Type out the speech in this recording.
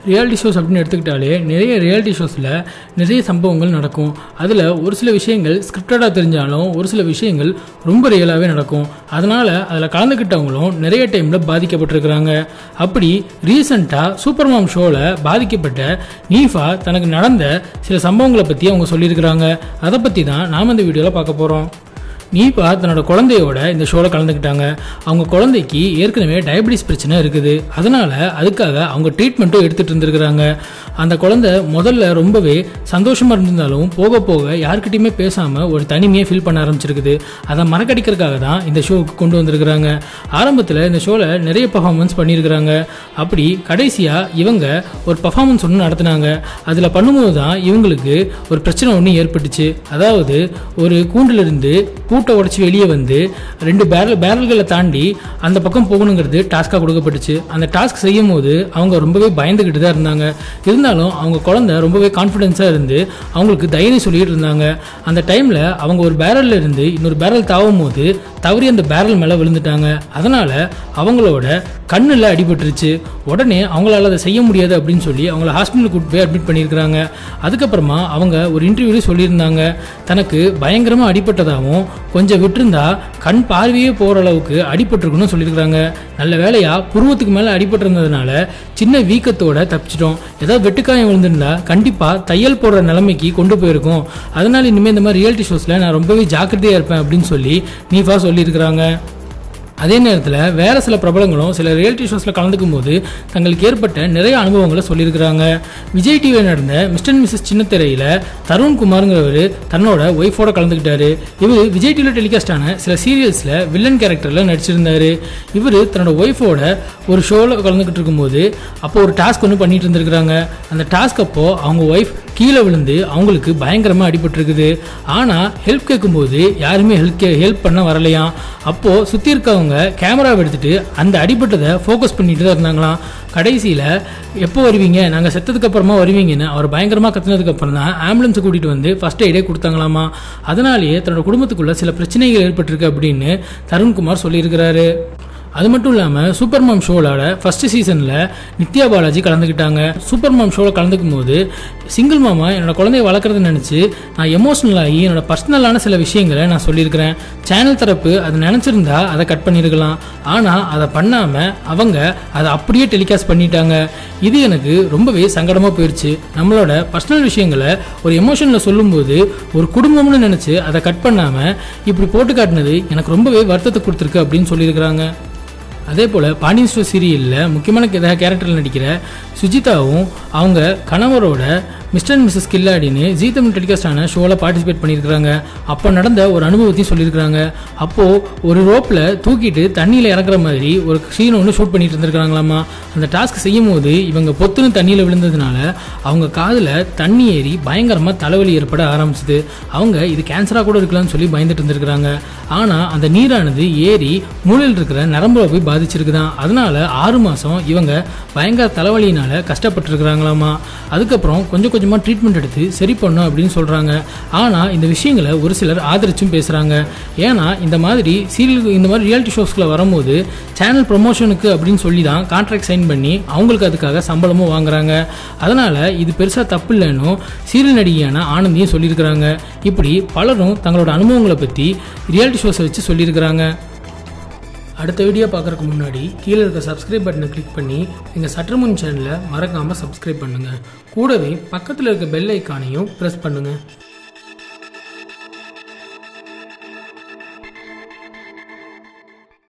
reality shows அப்படின்னு எடுத்துக்கிட்டாலே நிறைய ரியாலிட்டி ஷோஸில் நிறைய சம்பவங்கள் நடக்கும் அதில் ஒரு சில விஷயங்கள் ஸ்கிரிப்டடாக தெரிஞ்சாலும் ஒரு சில விஷயங்கள் ரொம்ப ரியலாகவே நடக்கும் அதனால் அதில் கலந்துக்கிட்டவங்களும் நிறைய டைமில் பாதிக்கப்பட்டிருக்கிறாங்க அப்படி ரீசண்டாக சூப்பர் மாம் ஷோவில் பாதிக்கப்பட்ட நீஃபா தனக்கு நடந்த சில சம்பவங்களை பற்றி அவங்க சொல்லியிருக்கிறாங்க அதை பற்றி தான் நாம் இந்த வீடியோவில் பார்க்க போகிறோம் நீபா தன்னோட குழந்தையோட இந்த ஷோவில் கலந்துக்கிட்டாங்க அவங்க குழந்தைக்கு ஏற்கனவே டயபிட்டிஸ் பிரச்சனை இருக்குது அதனால அதுக்காக அவங்க ட்ரீட்மெண்ட்டும் எடுத்துட்டு இருந்திருக்கிறாங்க அந்த குழந்தை முதல்ல ரொம்பவே சந்தோஷமா இருந்திருந்தாலும் போக போக யாருக்கிட்டையுமே பேசாம ஒரு தனிமையை ஃபீல் பண்ண ஆரம்பிச்சிருக்குது அதை மறக்கடிக்கிறதுக்காக தான் இந்த ஷோவுக்கு கொண்டு வந்திருக்கிறாங்க ஆரம்பத்தில் இந்த ஷோவில் நிறைய பர்ஃபார்மன்ஸ் பண்ணியிருக்கிறாங்க அப்படி கடைசியாக இவங்க ஒரு பர்ஃபார்மன்ஸ் ஒன்று நடத்தினாங்க அதில் பண்ணும்போது தான் இவங்களுக்கு ஒரு பிரச்சனை ஒன்று ஏற்பட்டுச்சு அதாவது ஒரு கூண்டிலிருந்து பூட்டை உடச்சி வெளியே வந்து ரெண்டு பேரல் பேரல்களை தாண்டி அந்த பக்கம் போகணுங்கிறது டாஸ்க்காக கொடுக்கப்பட்டுச்சு அந்த டாஸ்க் செய்யும் போது அவங்க ரொம்பவே பயந்துக்கிட்டு தான் இருந்தாங்க இருந்தாலும் அவங்க குழந்தை ரொம்பவே கான்ஃபிடென்ஸாக இருந்து அவங்களுக்கு தைரியம் சொல்லிட்டு இருந்தாங்க அந்த டைமில் அவங்க ஒரு பேரல்ல இருந்து இன்னொரு பேரல் தாவும் போது தவறி அந்த பேரல் மேலே விழுந்துட்டாங்க அதனால அவங்களோட கண்ணில் அடிபட்டுருச்சு உடனே அவங்களால அதை செய்ய முடியாது அப்படின்னு சொல்லி அவங்கள ஹாஸ்பிட்டலுக்கு கூட்டு போய் அட்மிட் பண்ணியிருக்கிறாங்க அதுக்கப்புறமா அவங்க ஒரு இன்டர்வியூல சொல்லியிருந்தாங்க தனக்கு பயங்கரமாக அடிபட்டதாகவும் கொஞ்சம் விட்டிருந்தா கண் பார்வையே போகிற அளவுக்கு அடிபட்டிருக்குன்னு சொல்லியிருக்கிறாங்க நல்ல வேலையா புருவத்துக்கு மேலே அடிபட்டிருந்ததுனால சின்ன வீக்கத்தோட தப்பிச்சிட்டோம் ஏதாவது வெட்டுக்காயம் விழுந்திருந்தா கண்டிப்பாக தையல் போடுற நிலைமைக்கு கொண்டு போயிருக்கும் அதனால இனிமேல் இந்த மாதிரி ரியாலிட்டி ஷோஸில் நான் ரொம்பவே ஜாக்கிரதையாக இருப்பேன் அப்படின்னு சொல்லி நீஃபா சொல்லியிருக்கிறாங்க அதே நேரத்தில் வேறு சில பிரபலங்களும் சில ரியாலிட்டி ஷோஸில் கலந்துக்கும் போது தங்களுக்கு ஏற்பட்ட நிறைய அனுபவங்களை சொல்லியிருக்கிறாங்க விஜய் டிவியில் நடந்த மிஸ்டர் மிஸ்ஸஸ் சின்னத்திரையில் தருண் குமாருங்கிறவர் தன்னோட ஒய்ஃபோட கலந்துக்கிட்டாரு இவர் விஜய் டிவியில் டெலிகாஸ்ட் ஆன சில சீரியல்ஸில் வில்லன் கேரக்டரில் நடிச்சிருந்தாரு இவர் தன்னோட ஒய்ஃபோட ஒரு ஷோவில் கலந்துக்கிட்டு இருக்கும்போது அப்போ ஒரு டாஸ்க் ஒன்று பண்ணிட்டு இருந்திருக்கிறாங்க அந்த டாஸ்க் அப்போ அவங்க ஒய்ஃப் கீழே விழுந்து அவங்களுக்கு பயங்கரமாக அடிபட்டிருக்குது ஆனால் ஹெல்ப் கேட்கும்போது யாருமே ஹெல்ப் ஹெல்ப் பண்ண வரலையாம் அப்போது சுற்றி இருக்கவங்க கேமராவை எடுத்துட்டு அந்த அடிபட்டதை ஃபோக்கஸ் பண்ணிட்டு தான் இருந்தாங்களாம் கடைசியில் எப்போ வருவீங்க நாங்கள் செத்ததுக்கு அப்புறமா வருவீங்கன்னு அவர் பயங்கரமாக கத்துனதுக்கு அப்புறம் தான் ஆம்புலன்ஸை கூட்டிகிட்டு வந்து ஃபர்ஸ்ட் எய்டே கொடுத்தாங்களாமா அதனாலேயே தன்னோட குடும்பத்துக்குள்ள சில பிரச்சனைகள் ஏற்பட்டிருக்கு அப்படின்னு தருண்குமார் சொல்லியிருக்கிறாரு அது மட்டும் இல்லாமல் சூப்பர் மாம் ஷோவோட ஃபர்ஸ்ட் சீசனில் நித்யா பாலாஜி கலந்துக்கிட்டாங்க சூப்பர் மாம் ஷோவில் கலந்துக்கும் போது சிங்கிள் மாமா என்னோட குழந்தைய வளர்க்குறத நினச்சி நான் எமோஷனல் ஆகி என்னோட பர்சனலான சில விஷயங்களை நான் சொல்லியிருக்கிறேன் சேனல் தரப்பு அதை நினச்சிருந்தா அதை கட் பண்ணியிருக்கலாம் ஆனால் அதை பண்ணாமல் அவங்க அதை அப்படியே டெலிகாஸ்ட் பண்ணிட்டாங்க இது எனக்கு ரொம்பவே சங்கடமாக போயிடுச்சு நம்மளோட பர்சனல் விஷயங்களை ஒரு எமோஷனில் சொல்லும்போது ஒரு குடும்பம்னு நினச்சி அதை கட் பண்ணாமல் இப்படி போட்டு காட்டினது எனக்கு ரொம்பவே வருத்தத்தை கொடுத்துருக்கு அப்படின்னு சொல்லியிருக்கிறாங்க அதே போல் பாண்டியன் ஸ்டோர் சீரியலில் முக்கியமான கேரக்டரில் நடிக்கிற சுஜிதாவும் அவங்க கணவரோட மிஸ்டர் அண்ட் மிஸ்ஸஸ் கில்லாடின்னு ஜீ தமிழ் டெலிகாஸ்ட் ஆன ஷோவில் பார்ட்டிசிபேட் பண்ணியிருக்கிறாங்க அப்போ நடந்த ஒரு அனுபவத்தையும் சொல்லியிருக்கிறாங்க அப்போது ஒரு ரோப்பில் தூக்கிட்டு தண்ணியில் இறக்குற மாதிரி ஒரு சீன் ஒன்று ஷூட் பண்ணிட்டு இருந்திருக்காங்களாமா அந்த டாஸ்க் செய்யும் போது இவங்க பொத்துன்னு தண்ணியில் விழுந்ததுனால அவங்க காதில் தண்ணி ஏறி பயங்கரமாக தலைவலி ஏற்பட ஆரம்பிச்சது அவங்க இது கேன்சராக கூட இருக்கலாம்னு சொல்லி பயந்துட்டு இருந்திருக்கிறாங்க ஆனால் அந்த நீரானது ஏறி மூளையில் இருக்கிற நரம்புல போய் பாதிச்சிருக்குதான் அதனால ஆறு மாதம் இவங்க பயங்கர தலைவலியினால கஷ்டப்பட்டுருக்குறாங்களாமா அதுக்கப்புறம் கொஞ்சம் கொஞ்சமாக ட்ரீட்மெண்ட் எடுத்து சரி பண்ணும் அப்படின்னு சொல்கிறாங்க ஆனால் இந்த விஷயங்களை ஒரு சிலர் ஆதரிச்சும் பேசுகிறாங்க ஏன்னா இந்த மாதிரி சீரியல் இந்த மாதிரி ரியாலிட்டி ஷோஸ்க்குள்ள வரும்போது சேனல் ப்ரொமோஷனுக்கு அப்படின்னு சொல்லி தான் கான்ட்ராக்ட் சைன் பண்ணி அவங்களுக்கு அதுக்காக சம்பளமும் வாங்குறாங்க அதனால் இது பெருசாக தப்பு இல்லைன்னு சீரியல் நடிகையான ஆனந்தியும் சொல்லியிருக்கிறாங்க இப்படி பலரும் தங்களோட அனுபவங்களை பற்றி ரியாலிட்டி ஷோஸை வச்சு சொல்லியிருக்கிறாங்க அடுத்த வீடியோ பார்க்குறதுக்கு முன்னாடி கீழே இருக்க சப்ஸ்கிரைப் பட்டனை கிளிக் பண்ணி எங்கள் சற்றுமுன் சேனலை மறக்காமல் சப்ஸ்கிரைப் பண்ணுங்கள் கூடவே பக்கத்தில் இருக்க பெல் ஐக்கானையும் ப்ரெஸ் பண்ணுங்கள்